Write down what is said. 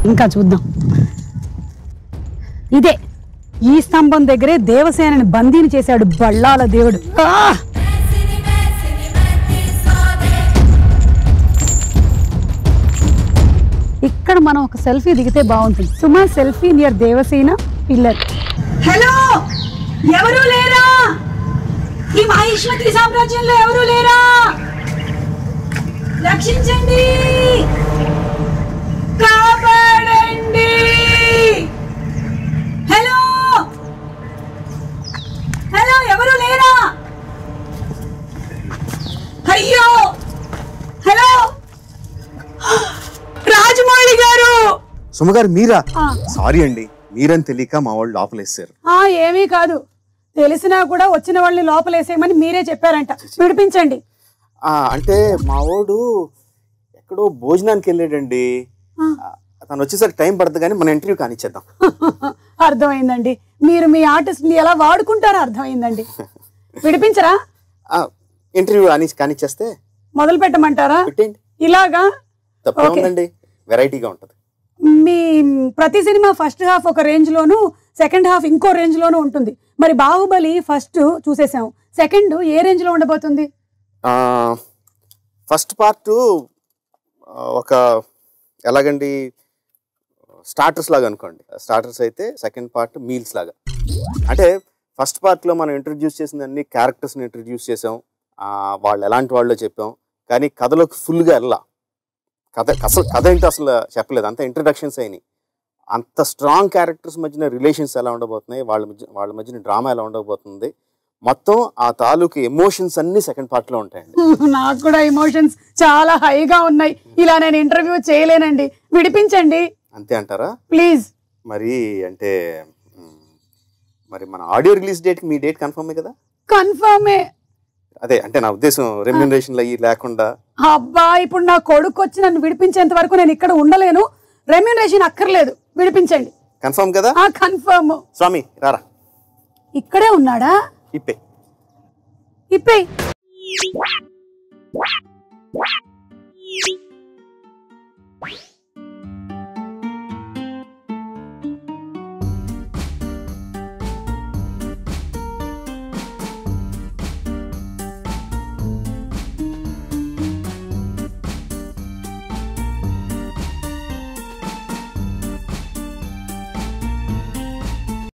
ఇంకా చూద్దాం ఇదే ఈ స్తంభం దగ్గరే దేవసేనని బందీని చేశాడు బళ్ళాల దేవుడు ఆ! ఇక్కడ మనం ఒక సెల్ఫీ దిగితే బాగుంటుంది సుమా selfie near Devasena pillar hello ఎవరు లేరా ఈ మహిష్మతి సామ్రాజ్యంలో ఎవరు లేరా రక్షించండి కాపాడండి హలో హలో ఎవరు లేరా అయ్యో హలో రాజమౌళి గారు సుమగారు మీరా ఆ. సారీ అండి మీరని తెలియక మా వాళ్ళు లోపలేసారు ఆ ఏమీ కాదు తెలిసినా కూడా వచ్చిన వాళ్ళని లోపలేసేయమని మీరే చెప్పారంట విడిపించండి ఆ, అంటే మా వాడు ఎక్కడో భోజనానికి వెళ్ళాడండి ఆ. ఆ, తను వచ్చేసరికి టైం పడుతుంది కానీ మన ఇంటర్వ్యూ కానిచ్చేద్దాం అర్థమైందండి మీరు మీ ఆర్టిస్ట్ని ఎలా వాడుకుంటారో అర్థమైందండి విడిపించరా ఆ, ఇంటర్వ్యూ కాని కానిచ్చేస్తే మొదలు పెట్టమంటారా పెట్టేయండి ఇలాగా తప్పే ఓకే. ఉందండి వెరైటీగా ఉంటుంది మీ ప్రతి సినిమా ఫస్ట్ హాఫ్ ఒక రేంజ్ లోను సెకండ్ హాఫ్ ఇంకో రేంజ్ లోను ఉంటుంది మరి బాహుబలి ఫస్ట్ చూసేసాం సెకండ్ ఏ రేంజ్ లో ఉండబోతుంది ఫస్ట్ పార్ట్ ఒక ఎలాగండి స్టార్టర్స్ లాగా అనుకోండి స్టార్టర్స్ అయితే సెకండ్ పార్ట్ మీల్స్ లాగా అంటే ఫస్ట్ పార్ట్లో మనం ఇంట్రడ్యూస్ చేసిన అన్ని క్యారెక్టర్స్ని ఇంట్రడ్యూస్ చేసాం ఆ, వాళ్ళు ఎలాంటి వాళ్ళో చెప్పాం కానీ కథలోకి ఫుల్గా వెళ్ళా కథ అసలు కథ ఏంటో అసలు చెప్పలేదు అంత ఇంట్రడక్షన్స్ అయినాయి అంత స్ట్రాంగ్ క్యారెక్టర్స్ మధ్యన రిలేషన్స్ ఎలా ఉండబోతున్నాయి వాళ్ళ మధ్య వాళ్ళ మధ్యన డ్రామా ఎలా ఉండబోతుంది మొత్తం ఆ తాలూకు ఎమోషన్స్ అన్ని సెకండ్ పార్ట్లో ఉంటాయండి నాకు కూడా ఎమోషన్స్ చాలా హైగా ఉన్నాయి ఇలా నేను ఇంటర్వ్యూ చేయలేనండి విడిపించండి అంతే అంటారా ప్లీజ్ మరి అంటే మ్, మరి మన ఆడియో రిలీజ్ డేట్ మీ డేట్ కన్ఫర్మే కదా కన్ఫర్మే అదే అంటే నా ఉద్దేశం రెమ్యునరేషన్ అయ్యి లేకుండా అబ్బా ఇప్పుడు నా కొడుకు వచ్చి నన్ను విడిపించేంత వరకు నేను ఇక్కడ ఉండలేను రెమ్యూనరేషన్ అక్కర్లేదు విడిపించండి కన్ఫర్మ్ కదా ఆ కన్ఫర్మ్ స్వామి రారా ఇక్కడే ఉన్నాడా ఇప్పే ఇప్పేయ్